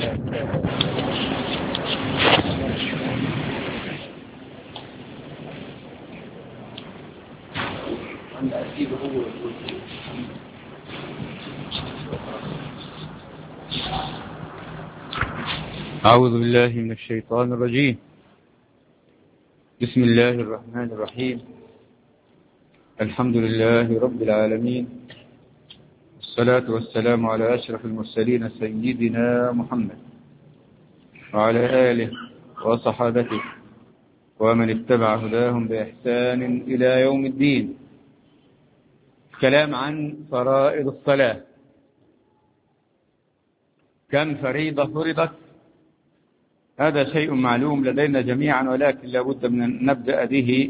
أعوذ بالله من الشيطان الرجيم بسم الله الرحمن الرحيم الحمد لله رب العالمين والصلاة والسلام على أشرف المرسلين سيدنا محمد وعلى آله وصحابته ومن اتبع هداهم بإحسان إلى يوم الدين كلام عن فرائض الصلاة كم فريضة فرضت هذا شيء معلوم لدينا جميعا ولكن لابد من أن نبدأ به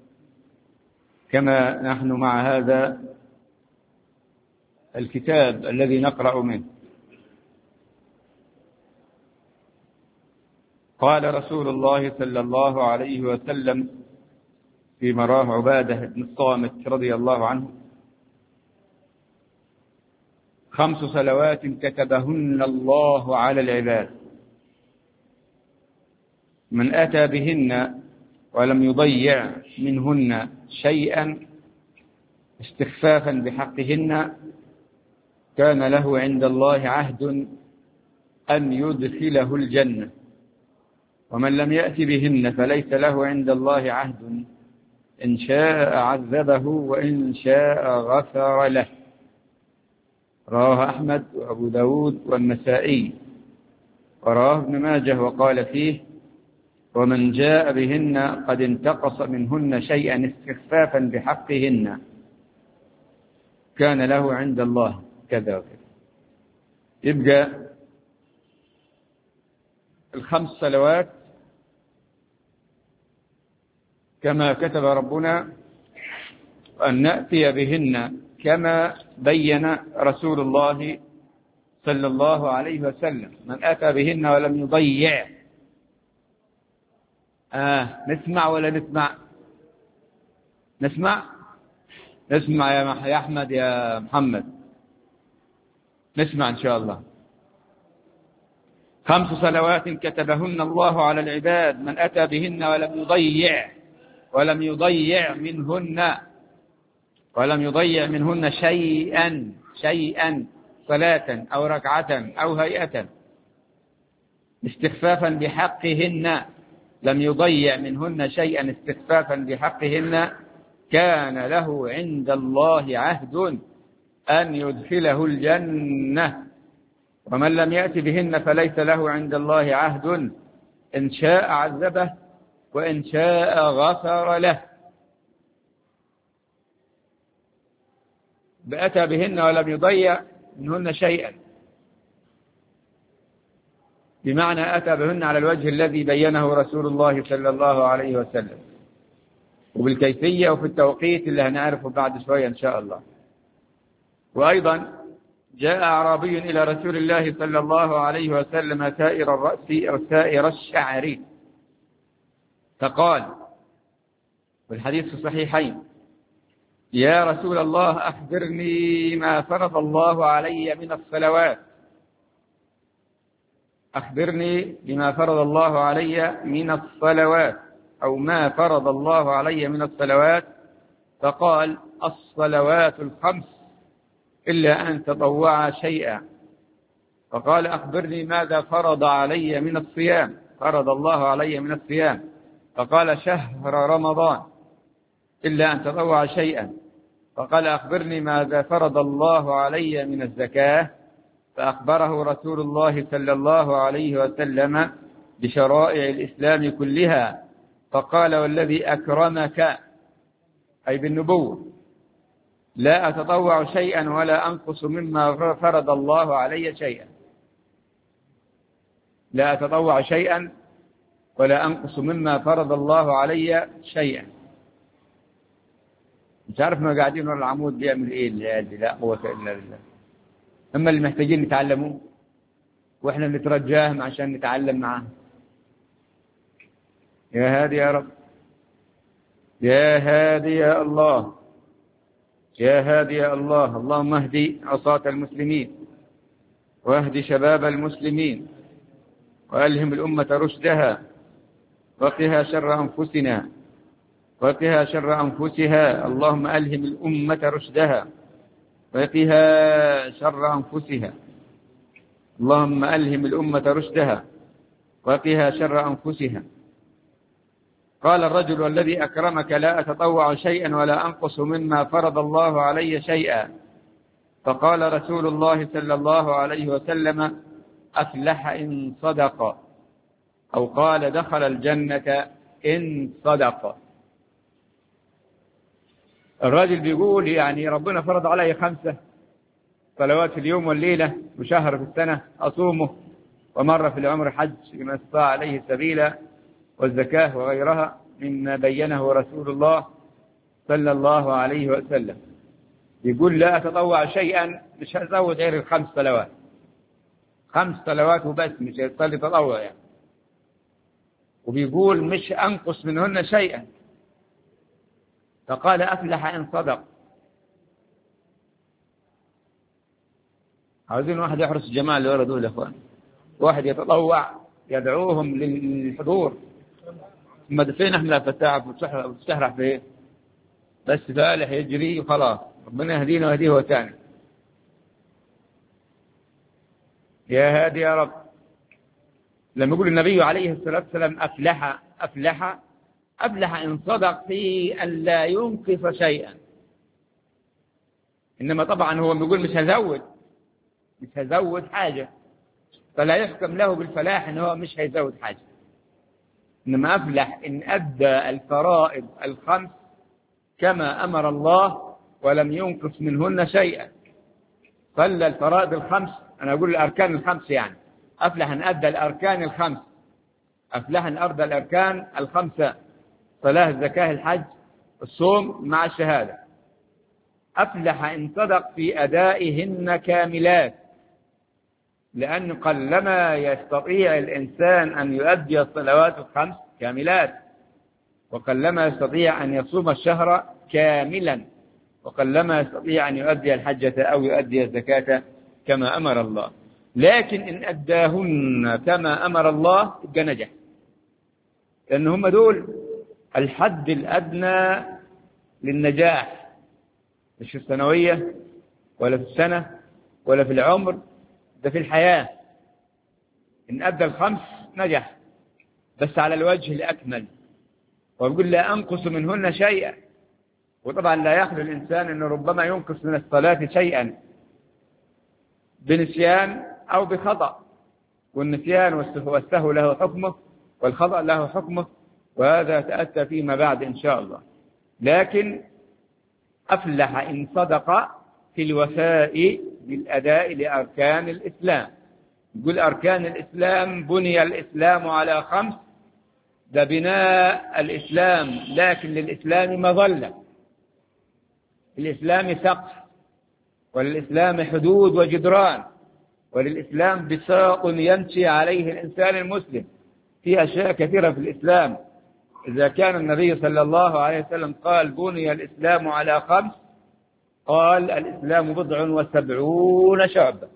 كما نحن مع هذا الكتاب الذي نقرأ منه قال رسول الله صلى الله عليه وسلم في مراه عبادة بن الصامت رضي الله عنه خمس صلوات كتبهن الله على العباد من أتى بهن ولم يضيع منهن شيئا استخفافا بحقهن كان له عند الله عهد أن يدخله الجنة ومن لم يأت بهن فليس له عند الله عهد إن شاء عذبه وإن شاء غفر له رواه أحمد وأبو داود والنسائي وراه ابن ماجه وقال فيه ومن جاء بهن قد انتقص منهن شيئا استخفافا بحقهن كان له عند الله كذا وكذا يبقى الخمس صلوات كما كتب ربنا أن نأتي بهن كما بين رسول الله صلى الله عليه وسلم من أتى بهن ولم يضيع آه نسمع ولا نسمع نسمع نسمع يا, مح... يا أحمد يا محمد نسمع إن شاء الله خمس صلوات كتبهن الله على العباد من أتى بهن ولم يضيع ولم يضيع منهن ولم يضيع منهن شيئا شيئا صلاة أو ركعة أو هيئة استخفافا بحقهن لم يضيع منهن شيئا استخفافا بحقهن كان له عند الله عهد أن يدخله الجنة ومن لم يأت بهن فليس له عند الله عهد إن شاء عذبه وإن شاء غفر له بأتى بهن ولم يضيع منهن شيئا بمعنى أتى بهن على الوجه الذي بينه رسول الله صلى الله عليه وسلم وبالكيفية وفي التوقيت اللي هنعرفه بعد شوية إن شاء الله وأيضا جاء أعرابي إلى رسول الله صلى الله عليه وسلم سائر الرأس أو سائر الشعر فقال والحديث في الصحيحين يا رسول الله أخبرني ما فرض الله علي من الصلوات أخبرني بما فرض الله علي من الصلوات أو ما فرض الله علي من الصلوات فقال الصلوات الخمس إلا أن تطوع شيئا فقال أخبرني ماذا فرض علي من الصيام فرض الله علي من الصيام فقال شهر رمضان إلا أن تطوع شيئا فقال أخبرني ماذا فرض الله علي من الزكاة فأخبره رسول الله صلى الله عليه وسلم بشرائع الإسلام كلها فقال والذي أكرمك أي بالنبوة لا أتطوع شيئا ولا أنقص مما فرض الله علي شيئا لا أتطوع شيئا ولا أنقص مما فرض الله علي شيئا مش عارف ما قاعدين ورا العمود بيعمل ايه العيال دي لا قوة الا بالله اما اللي محتاجين نتعلموه واحنا نترجاهم عشان نتعلم معاهم يا هادي يا رب يا هادي يا الله يا هادي يا الله اللهم اهدي عصاة المسلمين واهد شباب المسلمين وألهم الأمة رشدها وقها شر أنفسنا وقها شر أنفسها اللهم ألهم الأمة رشدها وقها شر أنفسها اللهم ألهم الأمة رشدها وقها شر أنفسها قال الرجل والذي أكرمك لا أتطوع شيئا ولا أنقص مما فرض الله علي شيئا فقال رسول الله صلى الله عليه وسلم أفلح إن صدق أو قال دخل الجنة إن صدق الراجل بيقول يعني ربنا فرض علي خمسة صلوات في اليوم والليلة وشهر في السنة أصومه ومرة في العمر حج لمن استطاع عليه سبيلا والزكاة وغيرها مما بينه رسول الله صلى الله عليه وسلم يقول لا أتطوع شيئا مش هزود غير الخمس صلوات خمس صلوات وبس مش هيصلي تطوع يعني وبيقول مش أنقص منهن شيئا فقال أفلح إن صدق عاوزين واحد يحرس الجماعة اللي ورا دول يا اخوان واحد يتطوع يدعوهم للحضور ثم فين احنا فتاعك وتستحرح في ايه بس فالح يجري وخلاص ربنا يهدينا ويهديه هو ثاني يا هادي يا رب لما يقول النبي عليه الصلاة والسلام أفلح أفلح أفلح إن صدق في أن لا ينقص شيئا إنما طبعا هو بيقول مش هزود مش هزود حاجة فلا يحكم له بالفلاح إن هو مش هيزود حاجة إنما أفلح إن أدى الفرائض الخمس كما أمر الله ولم ينقص منهن شيئا صلى الفرائض الخمس أنا أقول الأركان الخمس يعني أفلح أن أدى الأركان الخمس أفلح أن أرضى الأركان الخمسة صلاة الزكاة الحج الصوم مع الشهادة أفلح إن صدق في أدائهن كاملات لأن قلما يستطيع الإنسان أن يؤدي الصلوات الخمس كاملات وقلما يستطيع أن يصوم الشهر كاملا وقلما يستطيع أن يؤدي الحجة أو يؤدي الزكاة كما أمر الله لكن إن أداهن كما أمر الله يبقى نجح لأن هم دول الحد الأدنى للنجاح مش في الثانوية ولا في السنة ولا في العمر ده في الحياة إن أدى الخمس نجح بس على الوجه الأكمل ويقول لا أنقص منهن شيئا وطبعا لا يخلو الإنسان أنه ربما ينقص من الصلاة شيئا بنسيان أو بخطأ والنسيان والسهو له حكمه والخطأ له حكمه وهذا تأتى فيما بعد إن شاء الله لكن أفلح إن صدق في الوفاء بالأداء لأركان الإسلام يقول أركان الإسلام بني الإسلام على خمس ده بناء الإسلام لكن للإسلام مظلة للإسلام سقف وللإسلام حدود وجدران وللإسلام بساط يمشي عليه الإنسان المسلم في أشياء كثيرة في الإسلام إذا كان النبي صلى الله عليه وسلم قال بني الإسلام على خمس قال الإسلام بضع وسبعون شعبة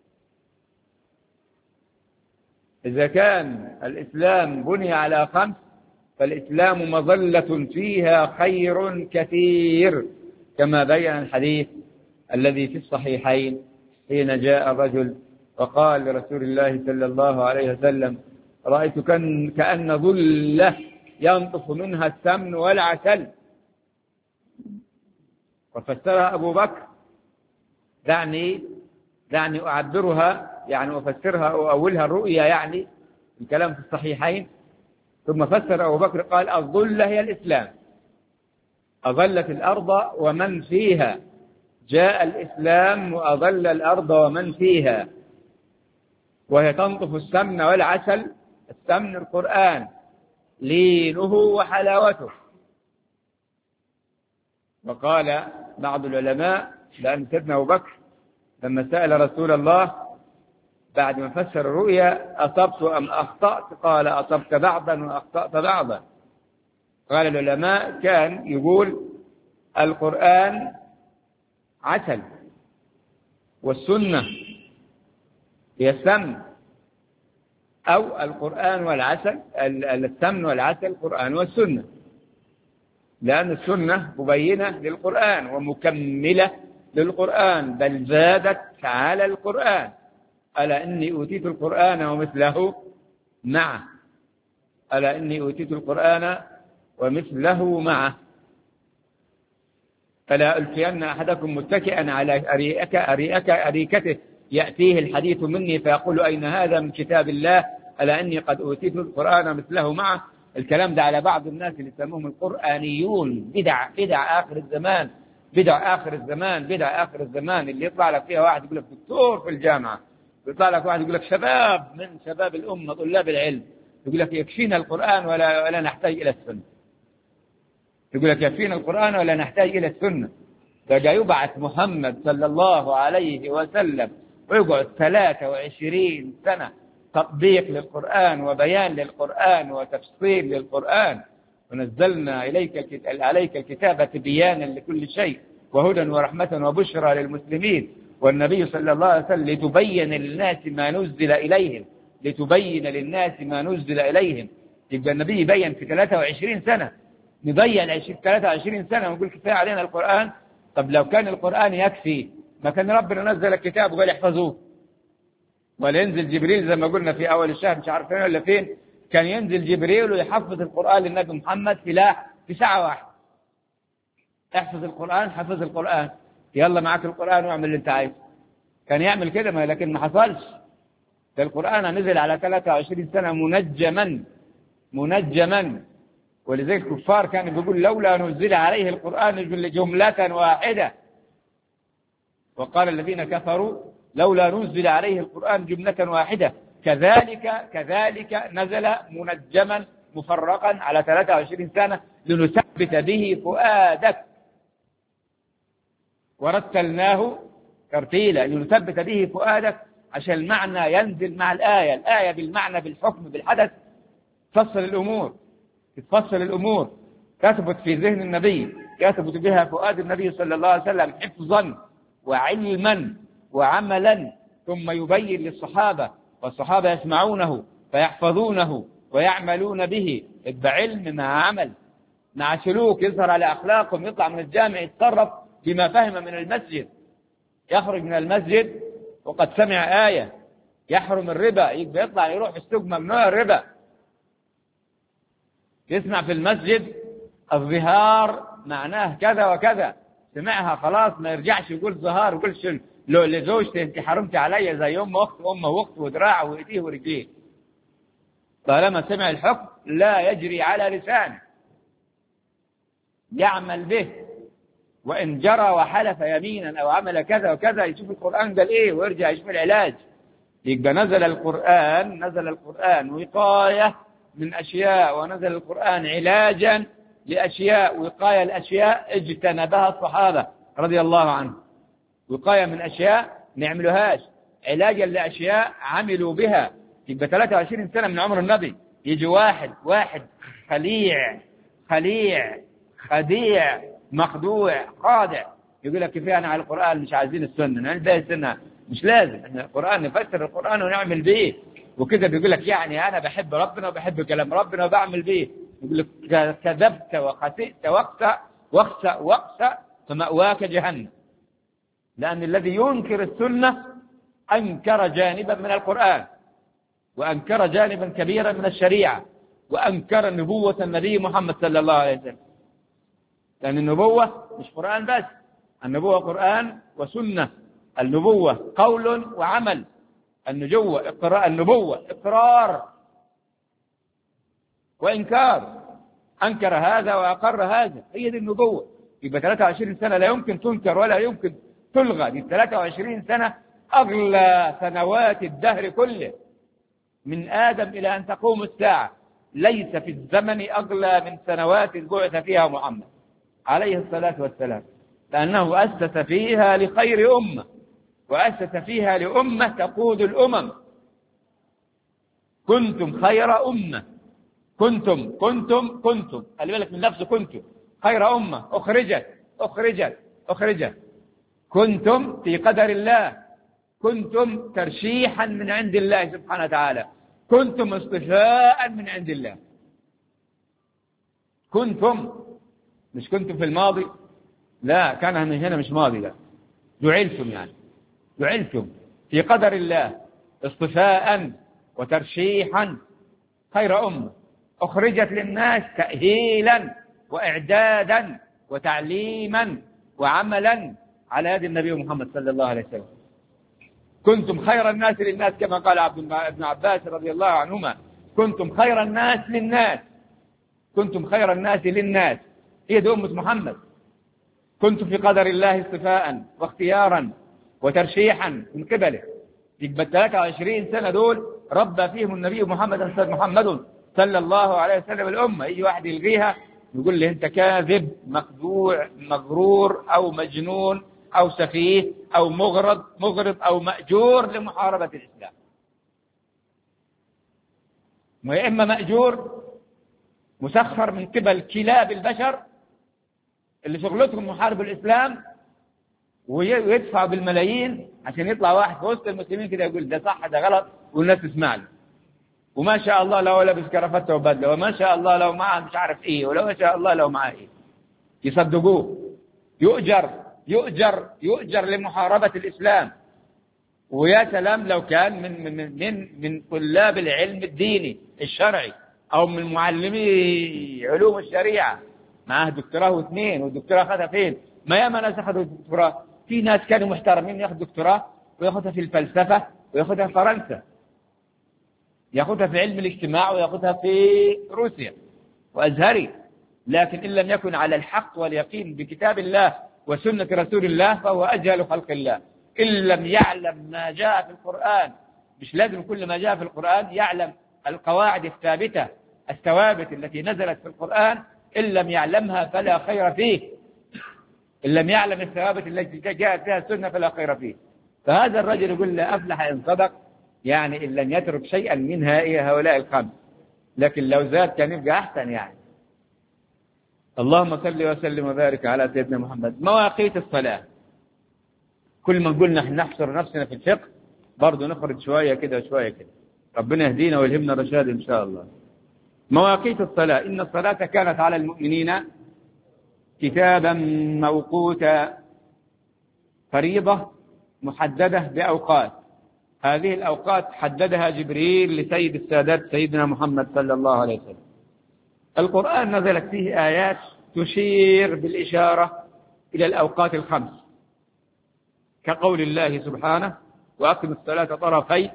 إذا كان الإسلام بني على خمس فالإسلام مظلة فيها خير كثير كما بين الحديث الذي في الصحيحين حين جاء الرجل وقال لرسول الله صلى الله عليه وسلم رأيت كأن ظلة ينطف منها السمن والعسل وفسرها أبو بكر دعني دعني أعبرها يعني أفسرها أو أولها الرؤيا يعني الكلام في الصحيحين ثم فسر أبو بكر قال الظلة هي الإسلام أظلت الأرض ومن فيها جاء الإسلام وأظل الأرض ومن فيها وهي تنطف السمن والعسل السمن القرآن لينه وحلاوته وقال بعض العلماء لأن سيدنا أبو بكر لما سأل رسول الله بعد ما فسر الرؤيا أصبت أم أخطأت قال أصبت بعضا وأخطأت بعضا قال العلماء كان يقول القرآن عسل والسنة هي السمن أو القرآن والعسل السمن والعسل القرآن والسنة لأن السنة مبينة للقرآن ومكملة للقرآن بل زادت على القرآن ألا إني أوتيت القرآن ومثله معه ألا إني أوتيت القرآن ومثله معه فلا ألفين أحدكم متكئا على أريئك أريئك أريكته يأتيه الحديث مني فيقول أين هذا من كتاب الله ألا إني قد أوتيت القرآن مثله معه الكلام ده على بعض الناس اللي يسموهم القرآنيون بدع بدع آخر الزمان بدع آخر الزمان بدع آخر الزمان اللي يطلع لك فيها واحد يقول لك دكتور في الجامعة يطلع لك واحد يقول لك شباب من شباب الأمة طلاب العلم يقول لك يكفينا القرآن ولا ولا نحتاج إلى السنة يقول لك يكفينا القرآن ولا نحتاج إلى السنة فجاء يبعث محمد صلى الله عليه وسلم ويقعد 23 سنة تطبيق للقرآن وبيان للقرآن وتفصيل للقرآن ونزلنا إليك عليك الكتاب تبيانا لكل شيء وهدى ورحمة وبشرى للمسلمين والنبي صلى الله عليه وسلم لتبين للناس ما نزل إليهم لتبين للناس ما نزل إليهم يبقى النبي يبين في 23 سنة نضيع 23 سنة ونقول كفاية علينا القرآن طب لو كان القرآن يكفي ما كان ربنا نزل الكتاب وقال احفظوه ولا ينزل جبريل زي ما قلنا في أول الشهر مش عارف فين ولا فين كان ينزل جبريل ويحفظ القرآن للنبي محمد في لا في ساعة واحدة احفظ القرآن حفظ القرآن يلا معاك القرآن واعمل اللي انت عايزه كان يعمل كده ما لكن ما حصلش ده القرآن نزل على 23 سنة منجما منجما ولذلك الكفار كانوا بيقول لولا نزل عليه القرآن جملة واحدة وقال الذين كفروا لولا نزل عليه القرآن جملة واحدة كذلك كذلك نزل منجما مفرقا على 23 سنة لنثبت به فؤادك ورتلناه ترتيلا لنثبت به فؤادك عشان المعنى ينزل مع الآية الآية بالمعنى بالحكم بالحدث تفصل الأمور تفصل الأمور تثبت في ذهن النبي يثبت بها فؤاد النبي صلى الله عليه وسلم حفظا وعلما وعملا ثم يبين للصحابة والصحابة يسمعونه فيحفظونه ويعملون به يبقى علم مع عمل مع سلوك يظهر على أخلاقهم يطلع من الجامع يتصرف بما فهم من المسجد يخرج من المسجد وقد سمع آية يحرم الربا يبقى يطلع يروح في السوق ممنوع الربا يسمع في المسجد الظهار معناه كذا وكذا سمعها خلاص ما يرجعش يقول ظهار يقول شل لو لزوجتي انت حرمتي عليا زي ام اخت وام واخت ودراع وايديه ورجليه طالما سمع الحكم لا يجري على لسانه يعمل به وإن جرى وحلف يمينا أو عمل كذا وكذا يشوف القرآن قال إيه ويرجع يشوف العلاج يبقى نزل القرآن نزل القرآن وقاية من أشياء ونزل القرآن علاجا لأشياء وقاية الأشياء اجتنبها الصحابة رضي الله عنهم وقاية من أشياء ما يعملوهاش علاجا لأشياء عملوا بها يبقى 23 سنة من عمر النبي يجي واحد واحد خليع خليع خديع مخدوع خادع يقول لك كفايه انا على القران مش عايزين السنه نعمل بها السنه مش لازم احنا القران نفسر القران ونعمل بيه وكده بيقول لك يعني انا بحب ربنا وبحب كلام ربنا وبعمل بيه يقول لك كذبت وخسئت واخسأ واخسأ واخسأ فمأواك جهنم لأن الذي ينكر السنة أنكر جانبا من القرآن وأنكر جانبا كبيرا من الشريعة وأنكر نبوة النبي محمد صلى الله عليه وسلم لأن النبوة مش قرآن بس النبوة قرآن وسنة النبوة قول وعمل النجوة إقرار النبوة إقرار وإنكار أنكر هذا وأقر هذا هي دي النبوة يبقى 23 سنة لا يمكن تنكر ولا يمكن تلغى دي 23 سنة أغلى سنوات الدهر كله من آدم إلى أن تقوم الساعة ليس في الزمن أغلى من سنوات بعث فيها محمد عليه الصلاة والسلام لأنه أسس فيها لخير أمة وأسس فيها لأمة تقود الأمم كنتم خير أمة كنتم كنتم كنتم خلي بالك من نفسه كنتم خير أمة أخرجت أخرجت أخرجت كنتم في قدر الله كنتم ترشيحا من عند الله سبحانه وتعالى كنتم اصطفاء من عند الله كنتم مش كنتم في الماضي لا كان من هنا مش ماضي لا جعلتم يعني جعلتم في قدر الله اصطفاء وترشيحا خير أمة أخرجت للناس تأهيلا وإعدادا وتعليما وعملا على يد النبي محمد صلى الله عليه وسلم كنتم خير الناس للناس كما قال عبد ابن عباس رضي الله عنهما كنتم خير الناس للناس كنتم خير الناس للناس هي دي أمة محمد كنتم في قدر الله اصطفاء واختيارا وترشيحا من قبله يبقى 23 سنة دول ربى فيهم النبي محمد محمد صلى الله عليه وسلم الأمة أي واحد يلغيها يقول لي أنت كاذب مخدوع مغرور أو مجنون أو سفيه أو مغرض مغرض أو مأجور لمحاربة الإسلام ويا إما مأجور مسخر من قبل كلاب البشر اللي شغلتهم محارب الإسلام ويدفع بالملايين عشان يطلع واحد في وسط المسلمين كده يقول ده صح ده غلط والناس تسمع له وما شاء الله لو لابس كرافته وبدله وما شاء الله لو معه مش عارف ايه ولو ما شاء الله لو معه ايه يصدقوه يؤجر يؤجر يؤجر لمحاربة الإسلام ويا سلام لو كان من من من من طلاب العلم الديني الشرعي أو من معلمي علوم الشريعة معاه دكتوراه واثنين والدكتوراه أخذها فين؟ ما ياما ناس أخذوا دكتوراه في ناس كانوا محترمين ياخذ دكتوراه وياخذها في الفلسفة وياخذها في فرنسا ياخذها في علم الاجتماع وياخذها في روسيا وأزهري لكن إن لم يكن على الحق واليقين بكتاب الله وسنة رسول الله فهو أجهل خلق الله إن لم يعلم ما جاء في القرآن مش لازم كل ما جاء في القرآن يعلم القواعد الثابتة الثوابت التي نزلت في القرآن إن لم يعلمها فلا خير فيه إن لم يعلم الثوابت التي جاءت فيها السنة فلا خير فيه فهذا الرجل يقول لا أفلح إن صدق يعني إن لم يترك شيئا من هؤلاء الخمس لكن لو زاد كان يبقى أحسن يعني اللهم صل وسلم وبارك على سيدنا محمد مواقيت الصلاة كل ما قلنا نحصر نفسنا في الفقه برضه نخرج شوية كده وشوية كده ربنا يهدينا ويلهمنا الرشاد إن شاء الله مواقيت الصلاة إن الصلاة كانت على المؤمنين كتابا موقوتا فريضة محددة بأوقات هذه الأوقات حددها جبريل لسيد السادات سيدنا محمد صلى الله عليه وسلم القرآن نزلت فيه آيات تشير بالإشارة إلى الأوقات الخمس كقول الله سبحانه وأقم الصلاة طرفي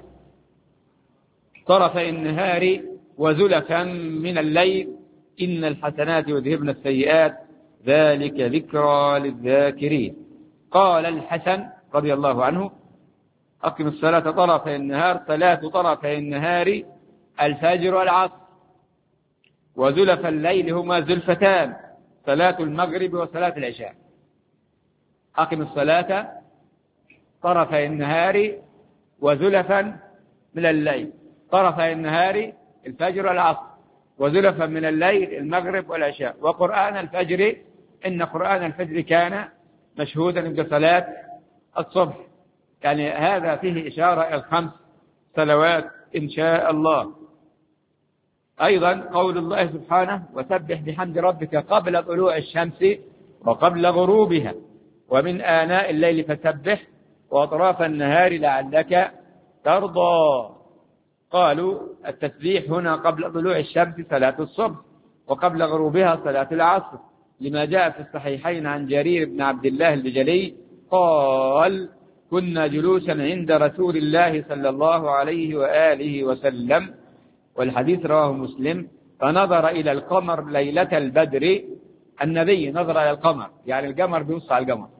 طرفي النهار وزلفا من الليل إن الحسنات يذهبن السيئات ذلك ذكرى للذاكرين قال الحسن رضي الله عنه أقم الصلاة طرفي النهار صلاة طرفي النهار الفجر والعصر وزلف الليل هما زلفتان صلاة المغرب وصلاة العشاء أقم الصلاة طرفي النهار وزلفا من الليل طرفي النهار الفجر والعصر وزلفا من الليل المغرب والعشاء وقرآن الفجر إن قرآن الفجر كان مشهودا بصلاة الصبح يعني هذا فيه إشارة إلى الخمس صلوات إن شاء الله أيضا قول الله سبحانه وسبح بحمد ربك قبل طلوع الشمس وقبل غروبها ومن آناء الليل فسبح وأطراف النهار لعلك ترضى قالوا التسبيح هنا قبل طلوع الشمس صلاة الصبح وقبل غروبها صلاة العصر لما جاء في الصحيحين عن جرير بن عبد الله البجلي قال كنا جلوسا عند رسول الله صلى الله عليه وآله وسلم والحديث رواه مسلم فنظر إلى القمر ليلة البدر النبي نظر إلى القمر يعني القمر بيبص على القمر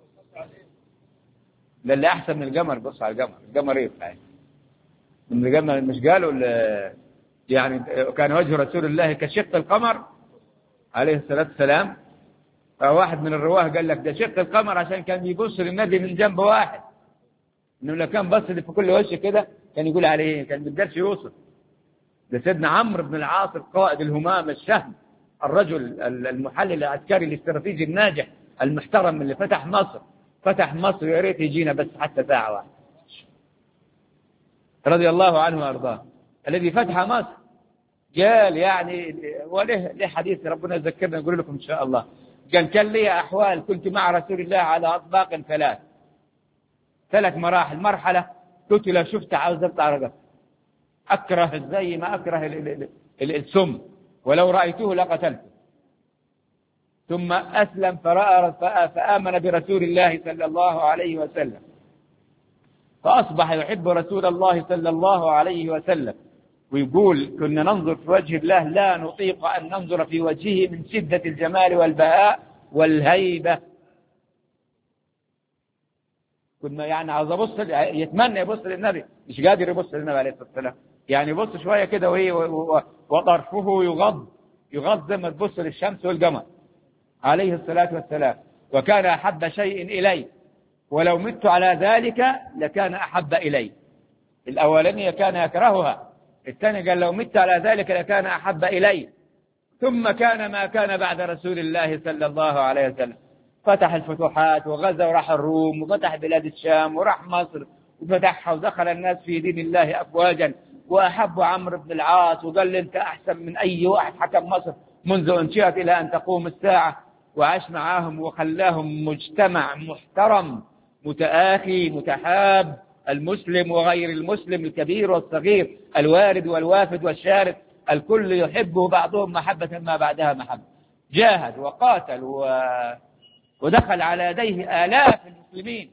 ده اللي أحسن من القمر بيبص على القمر القمر إيه يعني من القمر مش قالوا يعني كان وجه رسول الله كشق القمر عليه الصلاة والسلام فواحد من الرواه قال لك ده شق القمر عشان كان بيبص للنبي من جنب واحد انه لو كان بص في كل وجه كده كان يقول عليه كان ما بيقدرش يوصل ده سيدنا عمرو بن العاص قائد الهمام الشهم الرجل المحلل العسكري الاستراتيجي الناجح المحترم اللي فتح مصر فتح مصر يا ريت يجينا بس حتى ساعة واحدة رضي الله عنه وارضاه الذي فتح مصر قال يعني وله له حديث ربنا يذكرنا نقول لكم إن شاء الله قال كان لي أحوال كنت مع رسول الله على أطباق ثلاث ثلاث مراحل مرحلة قلت له شفت عاوز أطلع رقبته أكره زي ما أكره ال- ال- ال- السم ولو رأيته لقتلته ثم أسلم فرأى فأ- فآمن برسول الله صلى الله عليه وسلم فأصبح يحب رسول الله صلى الله عليه وسلم ويقول كنا ننظر في وجه الله لا نطيق أن ننظر في وجهه من شدة الجمال والبهاء والهيبة كنا يعني عاوز ابص يتمنى يبص للنبي مش قادر يبص للنبي عليه الصلاه والسلام يعني يبص شويه كده وهي و- و- وطرفه يغض يغض زي ما تبص للشمس والقمر عليه الصلاه والسلام وكان احب شيء الي ولو مت على ذلك لكان احب الي الاولانيه كان يكرهها الثاني قال لو مت على ذلك لكان احب الي ثم كان ما كان بعد رسول الله صلى الله عليه وسلم فتح الفتوحات وغزا وراح الروم وفتح بلاد الشام وراح مصر وفتحها ودخل الناس في دين الله أفواجا وأحب عمرو بن العاص وقال لي أنت أحسن من أي واحد حكم مصر منذ أنشئت إلى أن تقوم الساعة وعاش معاهم وخلاهم مجتمع محترم متآخي متحاب المسلم وغير المسلم الكبير والصغير الوارد والوافد والشارد الكل يحبه بعضهم محبة ما بعدها محبة جاهد وقاتل و... ودخل على يديه آلاف المسلمين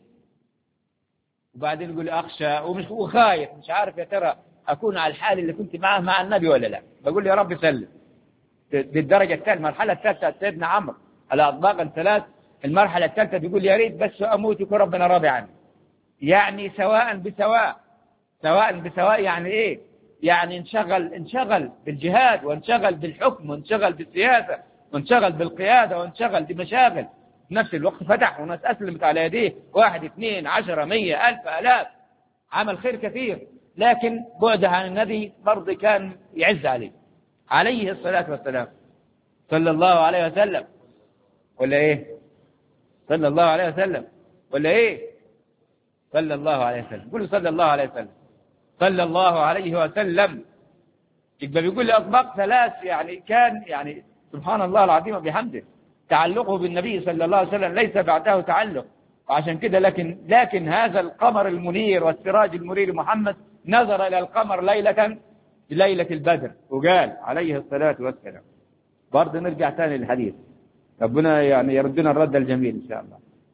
وبعدين يقول أخشى ومش وخايف مش عارف يا ترى أكون على الحال اللي كنت معه مع النبي ولا لا بقول يا رب سلم دي الدرجة الثالثة المرحلة الثالثة سيدنا عمرو على أطباق ثلاث المرحلة الثالثة بيقول يا ريت بس أموت يكون ربنا راضي عني يعني سواء بسواء سواء بسواء يعني إيه يعني انشغل انشغل بالجهاد وانشغل بالحكم وانشغل بالسياسة وانشغل بالقيادة وانشغل بمشاغل في نفس الوقت فتح وناس أسلمت على يديه واحد اثنين عشرة مية ألف ألاف عمل خير كثير لكن بعده عن النبي برضه كان يعز عليه عليه الصلاة والسلام صلى الله عليه وسلم ولا ايه صلى الله عليه وسلم ولا ايه صلى الله عليه وسلم قولوا صلى الله عليه وسلم صلى الله عليه وسلم يبقى بيقول لي أطباق ثلاث يعني كان يعني سبحان الله العظيم بحمده تعلقه بالنبي صلى الله عليه وسلم ليس بعده تعلق وعشان كده لكن لكن هذا القمر المنير والسراج المنير محمد نظر إلى القمر ليلة في ليلة البدر وقال عليه الصلاة والسلام برضه نرجع ثاني للحديث ربنا يعني يردنا الرد الجميل إن شاء الله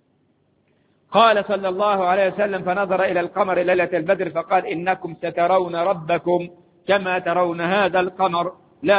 قال صلى الله عليه وسلم فنظر إلى القمر ليلة البدر فقال إنكم سترون ربكم كما ترون هذا القمر لا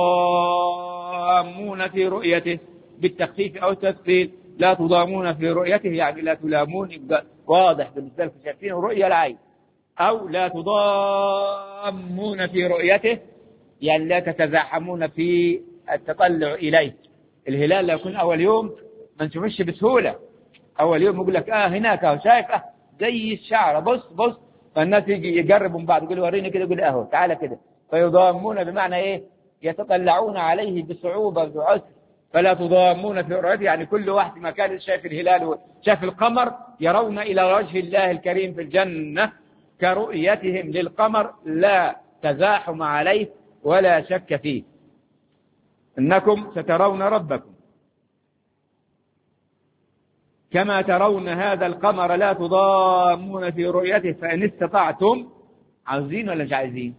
تضامون في رؤيته بالتخفيف أو التثقيل لا تضامون في رؤيته يعني لا تلامون يبقى واضح بالنسبة لكم شايفين رؤية العين أو لا تضامون في رؤيته يعني لا تتزاحمون في التطلع إليه الهلال لو يكون أول يوم ما نشوفش بسهولة أول يوم يقول لك آه هناك أهو شايف آه زي الشعرة بص بص فالناس يجي يجربوا من بعض يقول وريني كده يقول أهو تعالى كده فيضامون بمعنى إيه يتطلعون عليه بصعوبة بعسر فلا تضامون في رؤيته يعني كل واحد ما كان شايف الهلال شاف القمر يرون إلى وجه الله الكريم في الجنة كرؤيتهم للقمر لا تزاحم عليه ولا شك فيه إنكم سترون ربكم كما ترون هذا القمر لا تضامون في رؤيته فإن استطعتم عاوزين ولا مش عايزين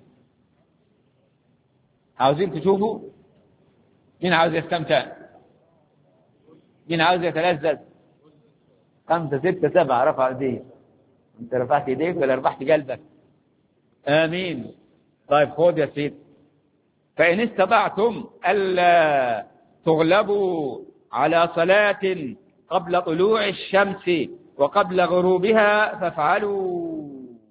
عاوزين تشوفوا مين عاوز يستمتع مين عاوز يتلذذ خمسة ستة سبعة رفع ايديه انت رفعت ايديك ولا رفعت قلبك امين طيب خذ يا سيدي فإن استطعتم ألا تغلبوا على صلاة قبل طلوع الشمس وقبل غروبها فافعلوا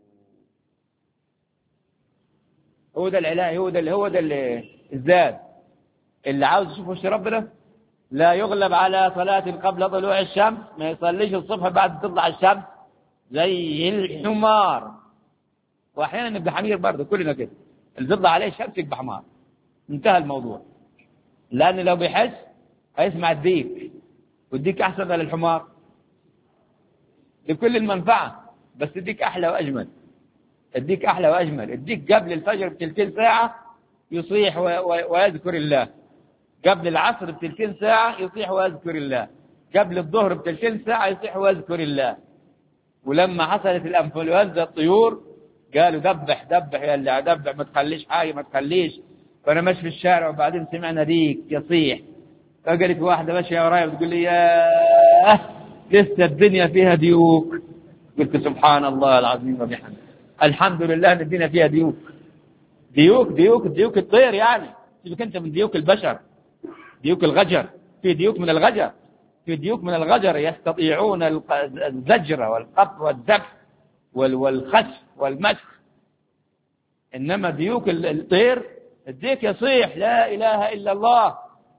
هو ده العلاج هو ده هو ده الزاد اللي عاوز يشوف وش ربنا لا يغلب على صلاة قبل طلوع الشمس ما يصليش الصبح بعد تطلع الشمس زي الحمار واحيانا نبقى حمير برضه كلنا كده اللي تطلع عليه الشمس يبقى حمار انتهى الموضوع لأن لو بيحس هيسمع الديك والديك أحسن ولا الحمار لكل المنفعة بس الديك أحلى وأجمل الديك أحلى وأجمل الديك قبل الفجر بتلتين ساعة يصيح ويذكر الله قبل العصر بتلتين ساعة يصيح ويذكر الله قبل الظهر بتلتين ساعة يصيح ويذكر الله ولما حصلت الانفلونزا الطيور قالوا دبح دبح يا اللي دبح ما تخليش حاجة ما تخليش فأنا ماشي في الشارع وبعدين سمعنا ديك يصيح فقالت واحدة ماشية ورايا بتقول لي ياه لسه الدنيا فيها ديوك قلت سبحان الله العظيم وبحمده الحمد لله ان الدنيا فيها ديوك ديوك ديوك ديوك الطير يعني سيبك انت من ديوك البشر ديوك الغجر في ديوك من الغجر في ديوك من الغجر يستطيعون الزجر والقط والذبح والخسف والمسخ انما ديوك الطير الديك يصيح لا اله الا الله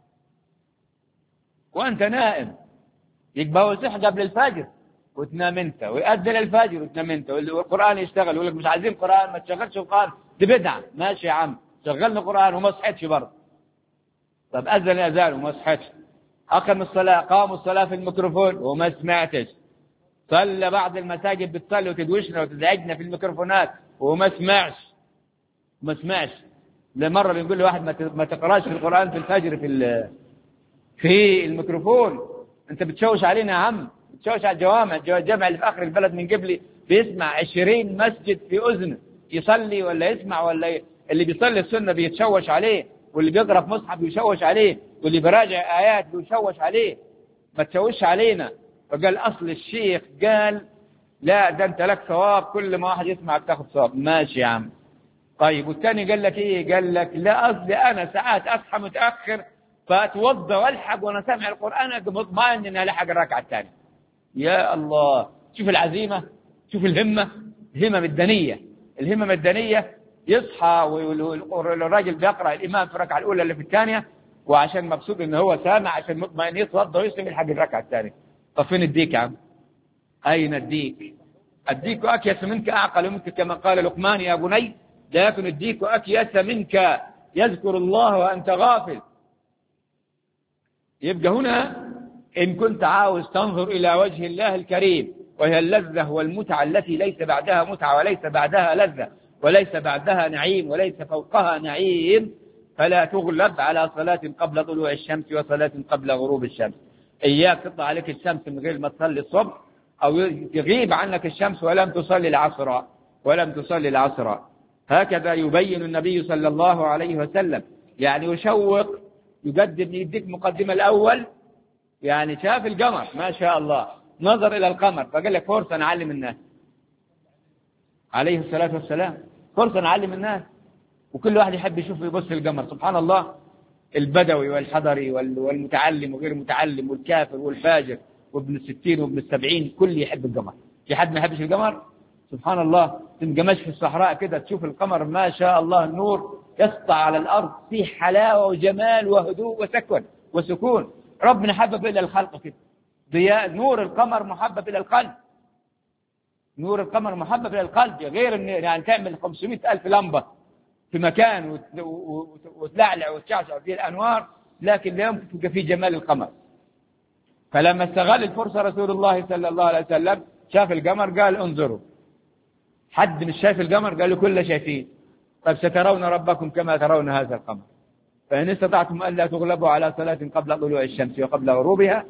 وانت نائم يبقى هو يصيح قبل الفجر وتنام انت ويأذن الفجر وتنام انت والقرآن يشتغل يقول لك مش عايزين قرآن ما تشغلش القرآن دي بدعة ماشي يا عم شغلنا قرآن وما صحتش برضه طب أذن الأذان وما صحتش أقم الصلاة قاموا الصلاة في الميكروفون وما سمعتش صلى بعض المساجد بتصلي وتدوشنا وتزعجنا في الميكروفونات وما سمعش ما سمعش لمرة بنقول لواحد ما تقراش في القرآن في الفجر في في الميكروفون انت بتشوش علينا يا عم بتشوش على الجوامع الجامع اللي في اخر البلد من قبلي بيسمع عشرين مسجد في اذنه يصلي ولا يسمع ولا ي... اللي بيصلي السنه بيتشوش عليه واللي بيقرا في مصحف بيشوش عليه واللي بيراجع ايات بيشوش عليه ما تشوش علينا فقال اصل الشيخ قال لا ده انت لك ثواب كل ما واحد يسمع تاخذ ثواب ماشي يا عم طيب والثاني قال لك ايه قال لك لا قصدي انا ساعات اصحى متاخر فاتوضا والحق وانا سامع القران مطمئن اني الحق الركعه الثانيه يا الله شوف العزيمه شوف الهمه الهمم الدنيه الهمم الدنيه يصحى والراجل بيقرا الامام في الركعه الاولى اللي في الثانيه وعشان مبسوط ان هو سامع عشان مطمئن يتوضا ويسلم الحق الركعه الثانيه طب فين الديك يا عم؟ اين الديك؟ الديك اكيس منك اعقل منك كما قال لقمان يا بني لا يكن الديك اكيس منك يذكر الله وانت غافل يبقى هنا إن كنت عاوز تنظر إلى وجه الله الكريم وهي اللذة والمتعة التي ليس بعدها متعة وليس بعدها لذة وليس بعدها نعيم وليس فوقها نعيم فلا تغلب على صلاة قبل طلوع الشمس وصلاة قبل غروب الشمس إياك تطلع عليك الشمس من غير ما تصلي الصبح أو تغيب عنك الشمس ولم تصلي العصر ولم تصلي العصر هكذا يبين النبي صلى الله عليه وسلم يعني يشوق يقدم يديك مقدمة الأول يعني شاف القمر ما شاء الله نظر إلى القمر فقال لك فرصة نعلم الناس عليه الصلاة والسلام فرصة نعلم الناس وكل واحد يحب يشوف يبص القمر سبحان الله البدوي والحضري والمتعلم وغير المتعلم والكافر والفاجر وابن الستين وابن السبعين كل يحب القمر في حد ما يحبش القمر سبحان الله تبقى ماشي في الصحراء كده تشوف القمر ما شاء الله النور يسطع على الأرض فيه حلاوة وجمال وهدوء وسكن وسكون ربنا حبب إلى الخلق كده ضياء نور القمر محبب إلى القلب نور القمر محبب إلى القلب غير إن يعني تعمل 500 ألف لمبة في مكان وتلعلع وتشعشع فيه الأنوار لكن لا يمكن تبقى فيه جمال القمر فلما استغل الفرصة رسول الله صلى الله عليه وسلم شاف القمر قال انظروا حد مش شايف القمر قال له كل شايفين طيب سترون ربكم كما ترون هذا القمر فإن استطعتم ألا تغلبوا على صلاة قبل طلوع الشمس وقبل غروبها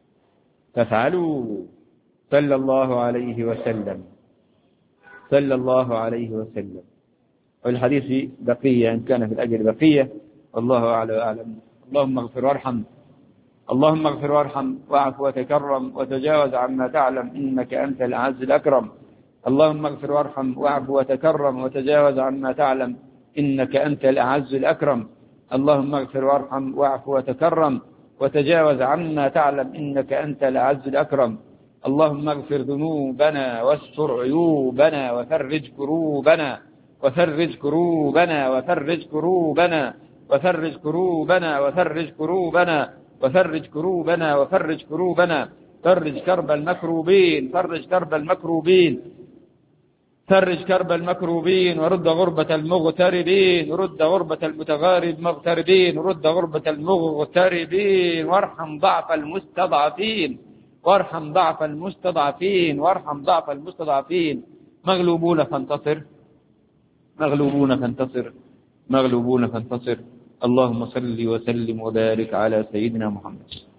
فافعلوا صلى الله عليه وسلم صلى الله عليه وسلم والحديث بقية إن كان في الأجل بقية والله أعلى وأعلم اللهم اغفر وارحم اللهم اغفر وارحم واعف وتكرم وتجاوز عما تعلم إنك أنت الأعز الأكرم اللهم اغفر وارحم واعف وتكرم وتجاوز عما تعلم إنك أنت الأعز الأكرم اللهم اغفر وارحم واعف وتكرم وتجاوز عما تعلم إنك أنت الأعز الأكرم اللهم اغفر ذنوبنا واستر عيوبنا وفرج كروبنا وفرج كروبنا وفرج كروبنا وفرج كروبنا وفرج كروبنا وفرج كروبنا وفرج كروبنا فرج كرب المكروبين فرج كرب المكروبين فرج كرب المكروبين ورد غربة المغتربين رد غربة المتغارب مغتربين رد غربة المغتربين وارحم ضعف المستضعفين وارحم ضعف المستضعفين وارحم ضعف المستضعفين مغلوبون فانتصر مغلوبون فانتصر مغلوبون فانتصر اللهم صل وسلم وبارك على سيدنا محمد